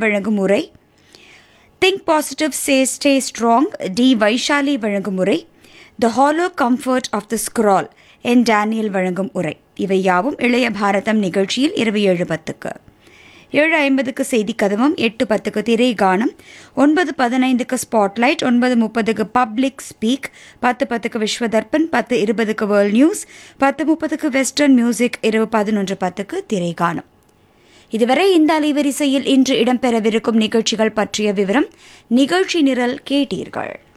வழங்கும் உரை think positive say stay strong T Vaishali வழங்கும் உரை the hollow comfort of the scroll N Daniel வழங்கும் உரை இவை யாவும் இளைய பாரதம் நிகழ்ச்சியில் இருபது ஏழு பத்துக்கு ஏழு ஐம்பதுக்கு செய்தி கதவம் எட்டு பத்துக்கு திரை கானம் ஒன்பது பதினைந்துக்கு ஸ்பாட்லைட் ஒன்பது முப்பதுக்கு பப்ளிக் ஸ்பீக் பத்து பத்துக்கு விஸ்வதர்பன் பத்து இருபதுக்கு வேர்ல்ட் நியூஸ் பத்து முப்பதுக்கு வெஸ்டர்ன் மியூசிக் இரவு பதினொன்று பத்துக்கு திரை கானம் இதுவரை இந்த அலைவரிசையில் இன்று இடம்பெறவிருக்கும் நிகழ்ச்சிகள் பற்றிய விவரம் நிகழ்ச்சி நிரல் கேட்டீர்கள்